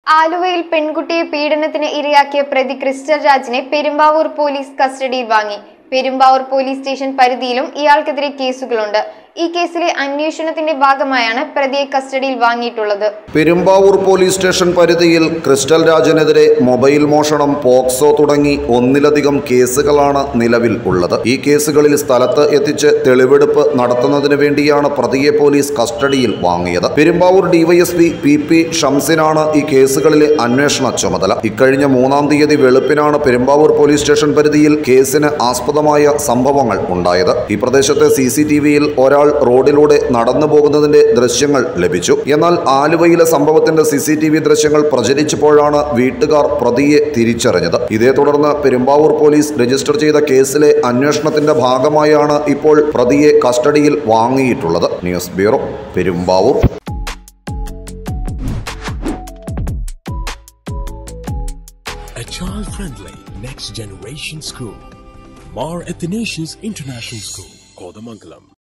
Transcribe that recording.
ആലുവയിൽ പെൺകുട്ടിയെ പീഡനത്തിന് ഇരയാക്കിയ പ്രതി ക്രിസ്റ്റൽ രാജിനെ പെരുമ്പാവൂർ പോലീസ് കസ്റ്റഡിയിൽ വാങ്ങി പെരുമ്പാവൂർ പോലീസ് സ്റ്റേഷൻ പരിധിയിലും ഇയാൾക്കെതിരെ കേസുകളുണ്ട് ഈ കേസിലെ അന്വേഷണത്തിന്റെ ഭാഗമായാണ് പ്രതിയെ കസ്റ്റഡിയിൽ വാങ്ങിയിട്ടുള്ളത് പെരുമ്പാവൂർ പോലീസ് സ്റ്റേഷൻ പരിധിയിൽ ക്രിസ്റ്റൽ രാജനെതിരെ മൊബൈൽ മോഷണം പോക്സോ തുടങ്ങി ഒന്നിലധികം കേസുകളാണ് നിലവിൽ ഉള്ളത് ഈ കേസുകളിൽ സ്ഥലത്ത് എത്തിച്ച് തെളിവെടുപ്പ് നടത്തുന്നതിന് വേണ്ടിയാണ് പ്രതിയെ പോലീസ് കസ്റ്റഡിയിൽ വാങ്ങിയത് പെരുമ്പാവൂർ ഡിവൈഎസ്പി പി പി ഷംസിനാണ് ഈ കേസുകളിലെ അന്വേഷണ ചുമതല ഇക്കഴിഞ്ഞ മൂന്നാം തീയതി വെളുപ്പിനാണ് പെരുമ്പാവൂർ പോലീസ് സ്റ്റേഷൻ പരിധിയിൽ കേസിന് ആസ്പദമായ സംഭവങ്ങൾ ഉണ്ടായത് ഈ പ്രദേശത്തെ സി സി ടി വിയിൽ ഒരാൾ റോഡിലൂടെ നടന്നു പോകുന്നതിന്റെ ദൃശ്യങ്ങൾ ലഭിച്ചു എന്നാൽ ആലുവയിലെ സംഭവത്തിന്റെ സി സി ടി വി ദൃശ്യങ്ങൾ പ്രചരിച്ചപ്പോഴാണ് വീട്ടുകാർ പ്രതിയെ തിരിച്ചറിഞ്ഞത് ഇതേ തുടർന്ന് പെരുമ്പാവൂർ പോലീസ് രജിസ്റ്റർ ചെയ്ത കേസിലെ അന്വേഷണത്തിന്റെ ഭാഗമായാണ് ഇപ്പോൾ പ്രതിയെ കസ്റ്റഡിയിൽ വാങ്ങിയിട്ടുള്ളത് news bureau Perumbavoor A child-friendly next-generation school. Mar Athanasius International School, Kodamangalam.